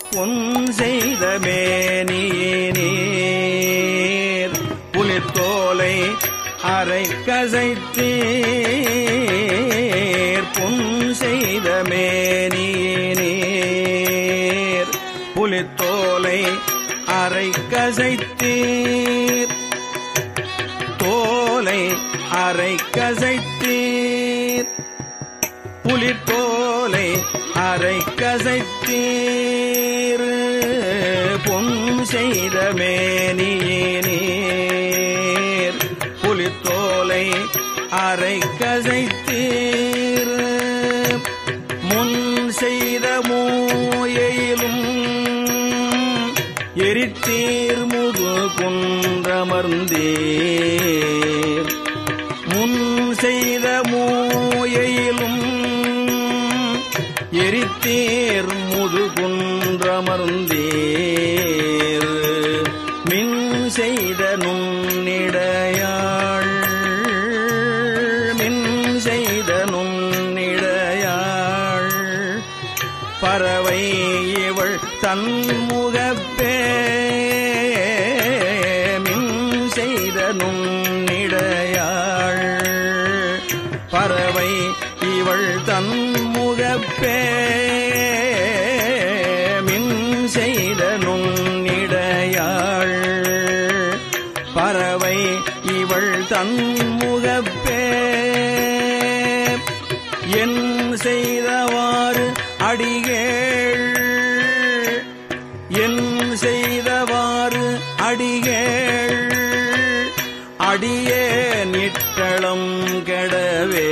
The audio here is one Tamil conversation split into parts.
பொன் செய்த மேனீர் புலித்தோலை அரை கசைத்தீர் பொன் செய்த மேனீர் புலித்தோலை அரை கசைத்தீர் தோலை அரை கசைத்தீர் புலித்தோலை அரை கசைத்தீர் பொன் செய்த மேனீர் புலித்தோலை அரை கசைத்தீர் முன் செய்த மூயையிலும் எரித்தீர் முது குன்றமர்ந்தீர் முன் செய்த மூயையிலும் எரித்தீர் முது குன்றமர்ந்தீர் மின் செய்த நுண்ணிடையாள் மின் செய்த நுண்ணிடையாள் பறவை இவள் தன்முகப்பே மின் செய்த நுண்ணிடையாள் பறவை இவள் தன்முகப்பே மின் செய்த நுண்ணிடையாள் பறவை இவள் தன்முகப்பே என் செய்தவாறு அடிகேள் என் செய்தவாறு அடிகேள் அடியே நிட்டளம் கெடவே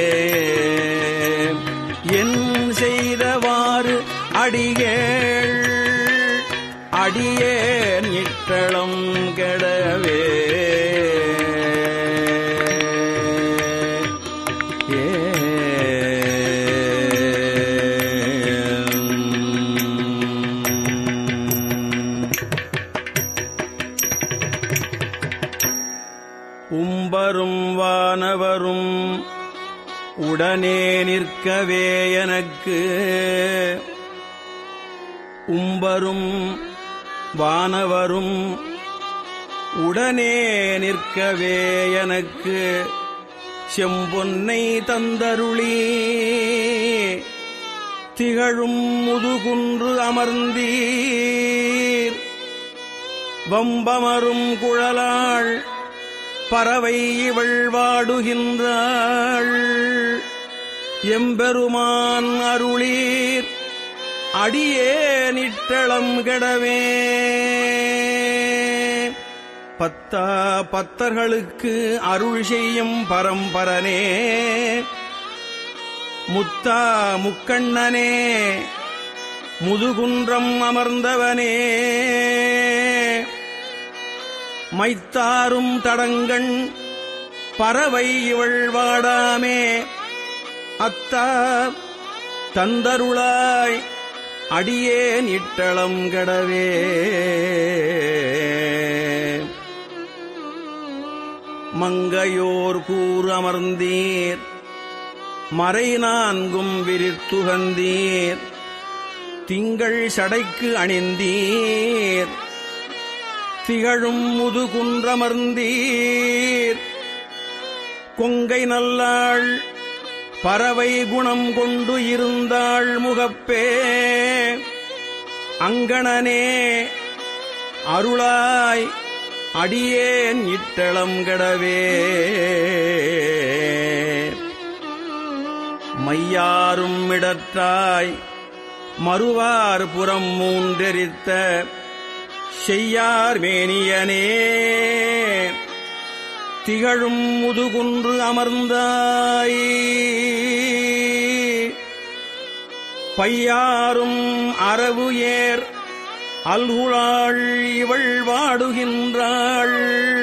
என் செய்தவாறு அடிகேள் அடியே நிட்டளம் கெடவே உம்பரும் வானவரும் உடனே நிற்கவே எனக்கு உம்பரும் வானவரும் உடனே நிற்கவே எனக்கு செம்பொன்னை தந்தருளி திகழும் முதுகுன்று அமர்ந்தீர் வம்பமரும் குழலாள் பறவை இவள் வாடுகின்றாள் எம்பெருமான் அருளீர் அடியே நிட்டளம் கெடவே பத்தா பத்தர்களுக்கு அருள் செய்யும் பரம்பரனே முத்தா முக்கண்ணனே முதுகுன்றம் அமர்ந்தவனே மைத்தாரும் தடங்கண் பறவை இவள் வாடாமே அத்தா தந்தருளாய் அடியேன் இட்டளம் கெடவே மங்கையோர் கூர் அமர்ந்தீர் மறை நான்கும் விரித்துகந்தீர் திங்கள் சடைக்கு அணிந்தீர் திகழும் முதுகுன்றமர்ந்தீர் கொங்கை நல்லாள் பறவை குணம் கொண்டு இருந்தாள் முகப்பே அங்கணனே அருளாய் அடியேன் இட்டளம் கெடவே மையாரும் இடற்றாய் மறுவார் புறம் மூன்றெரித்த செய்யார் மேனியனே திகழும் முதுகுன்று அமர்ந்தாய் பையாரும் அரவு ஏர் அல்குளாள் இவள் வாடுகின்றாள்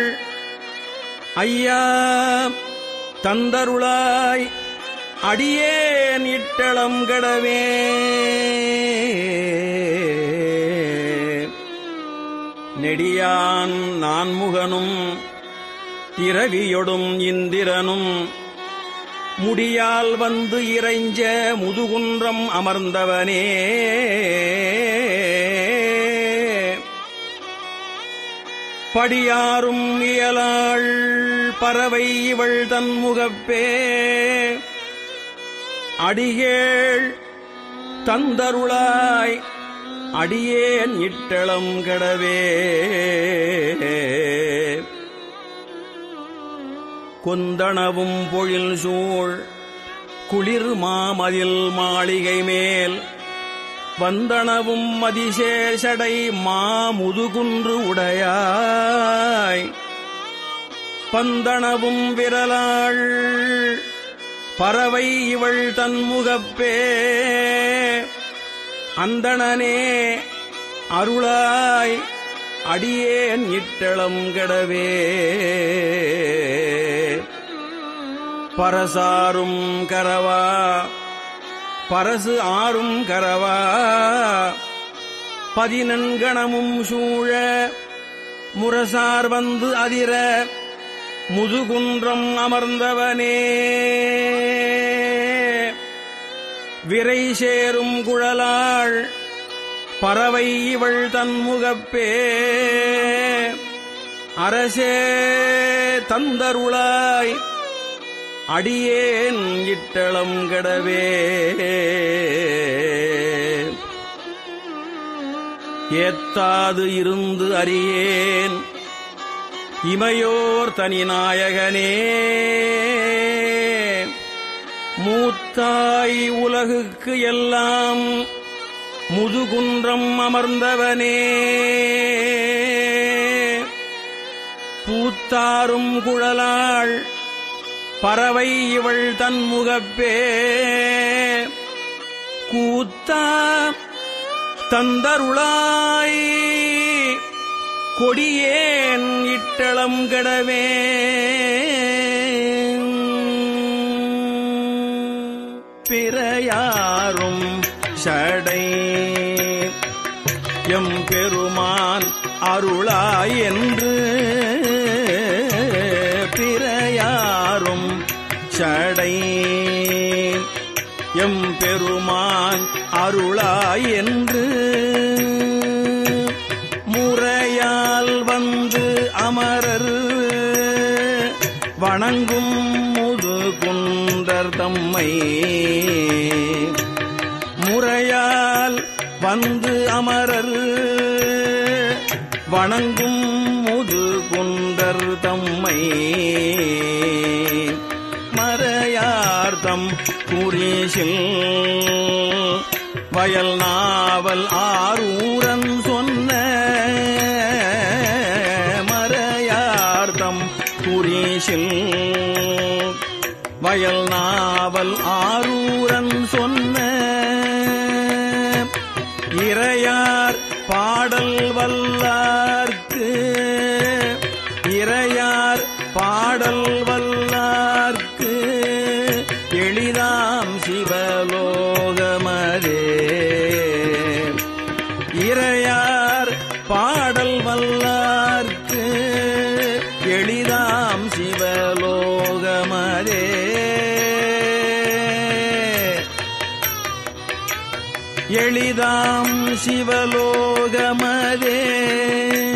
ஐயா தந்தருளாய் அடியேன் இட்டளம் கெடவே நெடியான் நான்முகனும் இரவியொடும் இந்திரனும் முடியால் வந்து இறைஞ்ச முதுகுன்றம் அமர்ந்தவனே படியாரும் இயலாள் பறவை இவள் தன்முகப்பே அடிகேள் தந்தருளாய் அடியேன் இட்டளம் கடவே கொந்தனவும் பொழில் சூழ் குளிர் மாமதில் மாளிகை மேல் வந்தனவும் மதிசேஷடை மாமுதுகுன்று உடையாய் பந்தனவும் விரலாள் பறவை இவள் தன்முகப்பே அந்தணனே அருளாய் அடியேன் இட்டளம் கெடவே பரசாரும் கரவா பரசு ஆறும் கரவா பதினன்கணமும் சூழ முரசார் வந்து அதிர முதுகுன்றம் அமர்ந்தவனே விரை சேரும் குழலாள் பறவை இவள் தன்முகப்பே அரசே தந்தருளாய் அடியேன் இட்டளம் கெடவே ஏத்தாது இருந்து அறியேன் இமையோர் தனிநாயகனே மூத்தாய் உலகுக்கு எல்லாம் முதுகுன்றம் அமர்ந்தவனே பூத்தாரும் குழலாள் பறவை இவள் தன்முகப்பே கூத்தா தந்தருளாய் கொடியேன் இட்டளம் கெடவே பிறையாரும் சடை எம் பெருமான் அருளாய் என்று பிறையாரும் சடை எம் பெருமான் அருளாய் என்று முறையால் வந்து அமரர் வணங்கும் முது குண்டர் தம்மை முறையால் வந்து அமரர் வணங்கும் முது குண்டர் தம்மை மறையார்த்தம் குறிசில் வயல் நாவல் ஆரூரன் சொன்ன மறையார்த்தம் குறிசில் வயல் நாவல் ஆரூரன் சொன்ன இறையார் பாடல் வல்லார்க்கு இறையார் பாடல் வல்லார்க்கு எளிதாம் சிவலோகமதே இறையார் பாடல் வல்லார்க்கு எளிதாம் சிவலோகமதே எளிதாம் சிவலோகமதே